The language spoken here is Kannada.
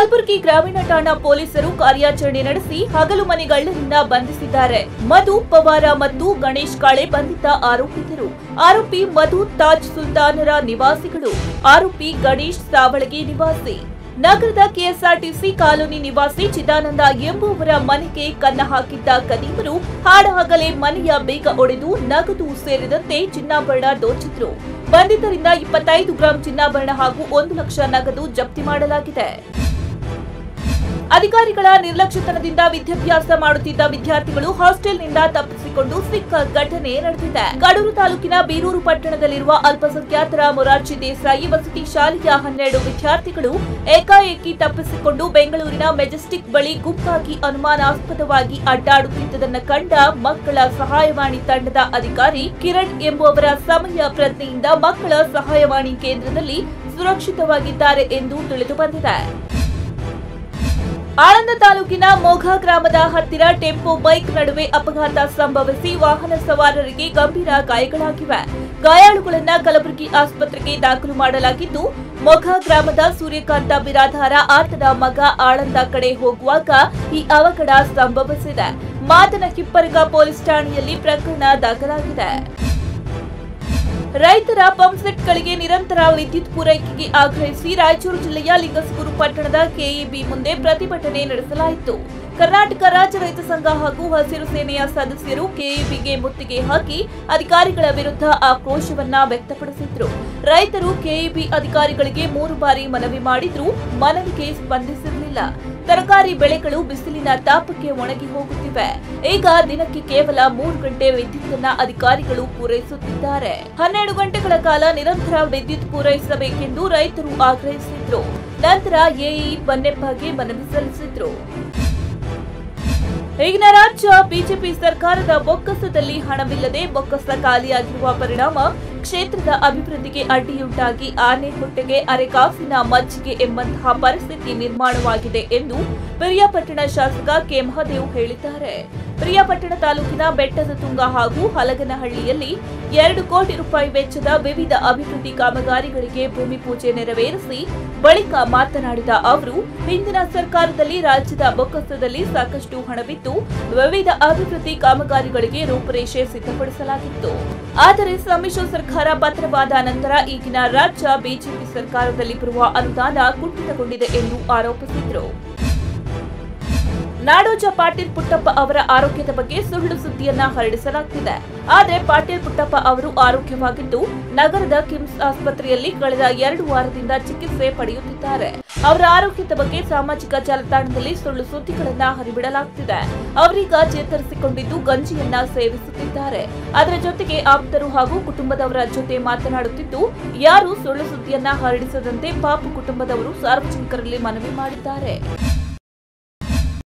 ಕಲಬುರಗಿ ಗ್ರಾಮೀಣ ಠಾಣಾ ಪೊಲೀಸರು ಕಾರ್ಯಾಚರಣೆ ನಡೆಸಿ ಹಗಲು ಮನೆಗಳ್ಳರನ್ನ ಬಂಧಿಸಿದ್ದಾರೆ ಮಧು ಪವಾರ ಮತ್ತು ಗಣೇಶ್ ಕಾಳೆ ಬಂಧಿತ ಆರೋಪಿತರು ಆರೋಪಿ ಮಧು ತಾಜ್ ಸುಲ್ತಾನರ ನಿವಾಸಿಗಳು ಆರೋಪಿ ಗಣೇಶ್ ಸಾವಳಗಿ ನಿವಾಸಿ ನಗರದ ಕೆಎಸ್ಆರ್ಟಿಸಿ ಕಾಲೋನಿ ನಿವಾಸಿ ಚಿದಾನಂದ ಎಂಬುವರ ಮನೆಗೆ ಕನ್ನ ಹಾಕಿದ್ದ ಕದೀಮರು ಹಾಡಹಗಲೇ ಮನೆಯ ಬೇಗ ಒಡೆದು ನಗದು ಸೇರಿದಂತೆ ಚಿನ್ನಾಭರಣ ದೋಚಿದ್ರು ಬಂಧಿತರಿಂದ ಇಪ್ಪತ್ತೈದು ಗ್ರಾಂ ಚಿನ್ನಾಭರಣ ಹಾಗೂ ಒಂದು ಲಕ್ಷ ನಗದು ಜಪ್ತಿ ಮಾಡಲಾಗಿದೆ ಅಧಿಕಾರಿಗಳ ನಿರ್ಲಕ್ಷ್ಯತನದಿಂದ ವಿದ್ಯಾಭ್ಯಾಸ ಮಾಡುತ್ತಿದ್ದ ವಿದ್ಯಾರ್ಥಿಗಳು ಹಾಸ್ಟೆಲ್ನಿಂದ ತಪ್ಪಿಸಿಕೊಂಡು ಸಿಕ್ಕ ಘಟನೆ ನಡೆದಿದೆ ಕಡೂರು ತಾಲೂಕಿನ ಬೀರೂರು ಪಟ್ಟಣದಲ್ಲಿರುವ ಅಲ್ಪಸಂಖ್ಯಾತರ ಮೊರಾರ್ಜಿ ದೇಸಾಯಿ ವಸತಿ ಶಾಲೆಯ ಹನ್ನೆರಡು ವಿದ್ಯಾರ್ಥಿಗಳು ಏಕಾಏಕಿ ತಪ್ಪಿಸಿಕೊಂಡು ಬೆಂಗಳೂರಿನ ಮೆಜೆಸ್ಟಿಕ್ ಬಳಿ ಗುಂಪಾಗಿ ಅನುಮಾನಾಸ್ಪದವಾಗಿ ಅಡ್ಡಾಡುತ್ತಿದ್ದುದನ್ನು ಕಂಡ ಮಕ್ಕಳ ಸಹಾಯವಾಣಿ ತಂಡದ ಅಧಿಕಾರಿ ಕಿರಣ್ ಎಂಬುವವರ ಸಮಯ ಪ್ರಜ್ಞೆಯಿಂದ ಮಕ್ಕಳ ಸಹಾಯವಾಣಿ ಕೇಂದ್ರದಲ್ಲಿ ಸುರಕ್ಷಿತವಾಗಿದ್ದಾರೆ ಎಂದು ತಿಳಿದು ಬಂದಿದೆ ಆಳಂದ ತಾಲೂಕಿನ ಮೋಘ ಗ್ರಾಮದ ಹತ್ತಿರ ಟೆಂಪೋ ಬೈಕ್ ನಡುವೆ ಅಪಘಾತ ಸಂಭವಿಸಿ ವಾಹನ ಸವಾರರಿಗೆ ಗಂಭೀರ ಗಾಯಗಳಾಗಿವೆ ಗಾಯಾಳುಗಳನ್ನ ಕಲಬುರಗಿ ಆಸ್ಪತ್ರೆಗೆ ದಾಖಲು ಮಾಡಲಾಗಿದ್ದು ಮೊಘ ಗ್ರಾಮದ ಸೂರ್ಯಕಾಂತ ಬಿರಾಧಾರ ಆತನ ಮಗ ಆಳಂದ ಕಡೆ ಹೋಗುವಾಗ ಈ ಅವಘಡ ಸಂಭವಿಸಿದೆ ಮಾದನ ಹಿಪ್ಪರಗ ಪೊಲೀಸ್ ಠಾಣೆಯಲ್ಲಿ ಪ್ರಕರಣ ದಾಖಲಾಗಿದೆ ರೈತರ ಪಂಪ್ಸೆಟ್ಗಳಿಗೆ ನಿರಂತರ ವಿದ್ಯುತ್ ಪೂರೈಕೆಗೆ ಆಗ್ರಹಿಸಿ ರಾಯಚೂರು ಜಿಲ್ಲೆಯ ಲಿಂಗಸಗೂರು ಪಟ್ಟಣದ ಕೆಇಬಿ ಮುಂದೆ ಪ್ರತಿಭಟನೆ ನಡೆಸಲಾಯಿತು ಕರ್ನಾಟಕ ರಾಜ್ಯ ರೈತ ಸಂಘ ಹಾಗೂ ಹಸಿರು ಸೇನೆಯ ಸದಸ್ಯರು ಕೆಇಬಿಗೆ ಮುತ್ತಿಗೆ ಹಾಕಿ ಅಧಿಕಾರಿಗಳ ವಿರುದ್ಧ ಆಕ್ರೋಶವನ್ನ ವ್ಯಕ್ತಪಡಿಸಿದ್ರು ರೈತರು ಕೆಇಬಿ ಅಧಿಕಾರಿಗಳಿಗೆ ಮೂರು ಬಾರಿ ಮನವಿ ಮಾಡಿದ್ರೂ ಮನವಿಗೆ ಸ್ಪಂದಿಸಿರಲಿಲ್ಲ ತರಕಾರಿ ಬೆಳೆಗಳು ಬಿಸಿಲಿನ ತಾಪಕ್ಕೆ ಒಣಗಿ ಹೋಗುತ್ತಿವೆ ಈಗ ದಿನಕ್ಕೆ ಕೇವಲ ಮೂರು ಗಂಟೆ ವಿದ್ಯುತ್ತನ್ನ ಅಧಿಕಾರಿಗಳು ಪೂರೈಸುತ್ತಿದ್ದಾರೆ ಹನ್ನೆರಡು ಗಂಟೆಗಳ ಕಾಲ ನಿರಂತರ ವಿದ್ಯುತ್ ಪೂರೈಸಬೇಕೆಂದು ರೈತರು ಆಗ್ರಹಿಸಿದ್ರು ನಂತರ ಎಇ ಬನ್ನೆಪ್ಪಗೆ ಮನವಿ ಸಲ್ಲಿಸಿದ್ರು ಈಗಿನ ರಾಜ್ಯ ಬಿಜೆಪಿ ಸರ್ಕಾರದ ಬೊಕ್ಕಸದಲ್ಲಿ ಹಣವಿಲ್ಲದೆ ಬೊಕ್ಕಸ ಖಾಲಿಯಾಗಿರುವ ಪರಿಣಾಮ ಕ್ಷೇತ್ರದ ಅಭಿವೃದ್ಧಿಗೆ ಅಡ್ಡಿಯುಂಟಾಗಿ ಆನೆ ಹೊಟ್ಟೆಗೆ ಅರೆಕಾಸಿನ ಮಜ್ಜಿಗೆ ಎಂಬಂತಹ ಪರಿಸ್ಥಿತಿ ನಿರ್ಮಾಣವಾಗಿದೆ ಎಂದು ಪಿರಿಯಾಪಟ್ಟಣ ಶಾಸಕ ಕೆ ಮಹದೇವ್ ಹೇಳಿದ್ದಾರೆ ಪಿರಿಯಾಪಟ್ಟಣ ತಾಲೂಕಿನ ಬೆಟ್ಟದ ತುಂಗ ಹಾಗೂ ಹಲಗನಹಳ್ಳಿಯಲ್ಲಿ ಎರಡು ಕೋಟಿ ರೂಪಾಯಿ ವೆಚ್ಚದ ವಿವಿಧ ಅಭಿವೃದ್ಧಿ ಕಾಮಗಾರಿಗಳಿಗೆ ಭೂಮಿ ಪೂಜೆ ನೆರವೇರಿಸಿ ಬಳಿಕ ಮಾತನಾಡಿದ ಅವರು ಹಿಂದಿನ ಸರ್ಕಾರದಲ್ಲಿ ರಾಜ್ಯದ ಬೊಕ್ಕಸದಲ್ಲಿ ಸಾಕಷ್ಟು ಹಣವಿದ್ದು ವಿವಿಧ ಅಭಿವೃದ್ಧಿ ಕಾಮಗಾರಿಗಳಿಗೆ ರೂಪುರೇಷೆ ಸಿದ್ಧಪಡಿಸಲಾಗಿತ್ತು ಆದರೆ ಸಮ್ಮಿಶ್ರ ಸರ್ಕಾರ ಪತ್ರವಾದ ನಂತರ ಈಗಿನ ರಾಜ್ಯ ಬಿಜೆಪಿ ಸರ್ಕಾರದಲ್ಲಿ ಬರುವ ಅನುದಾನ ಕುಂಠಿತಗೊಂಡಿದೆ ಎಂದು ಆರೋಪಿಸಿದರು ನಾಡೋಜ ಪಾಟೀಲ್ ಪುಟ್ಟಪ್ಪ ಅವರ ಆರೋಗ್ಯದ ಬಗ್ಗೆ ಸುಳ್ಳು ಸುದ್ದಿಯನ್ನ ಹರಡಿಸಲಾಗ್ತಿದೆ ಆದರೆ ಪಾಟೀಲ್ ಪುಟ್ಟಪ್ಪ ಅವರು ಆರೋಗ್ಯವಾಗಿದ್ದು ನಗರದ ಕಿಮ್ಸ್ ಆಸ್ಪತ್ರೆಯಲ್ಲಿ ಕಳೆದ ಎರಡು ವಾರದಿಂದ ಚಿಕಿತ್ಸೆ ಪಡೆಯುತ್ತಿದ್ದಾರೆ ಅವರ ಆರೋಗ್ಯದ ಬಗ್ಗೆ ಸಾಮಾಜಿಕ ಜಾಲತಾಣದಲ್ಲಿ ಸುಳ್ಳು ಸುದ್ದಿಗಳನ್ನ ಹರಿಬಿಡಲಾಗ್ತಿದೆ ಅವರೀಗ ಚೇತರಿಸಿಕೊಂಡಿದ್ದು ಗಂಜಿಯನ್ನ ಸೇವಿಸುತ್ತಿದ್ದಾರೆ ಅದರ ಜೊತೆಗೆ ಆಪ್ತರು ಹಾಗೂ ಕುಟುಂಬದವರ ಜೊತೆ ಮಾತನಾಡುತ್ತಿದ್ದು ಯಾರು ಸುಳ್ಳು ಸುದ್ದಿಯನ್ನ ಹರಡಿಸದಂತೆ ಪಾಪು ಕುಟುಂಬದವರು ಸಾರ್ವಜನಿಕರಲ್ಲಿ ಮನವಿ ಮಾಡಿದ್ದಾರೆ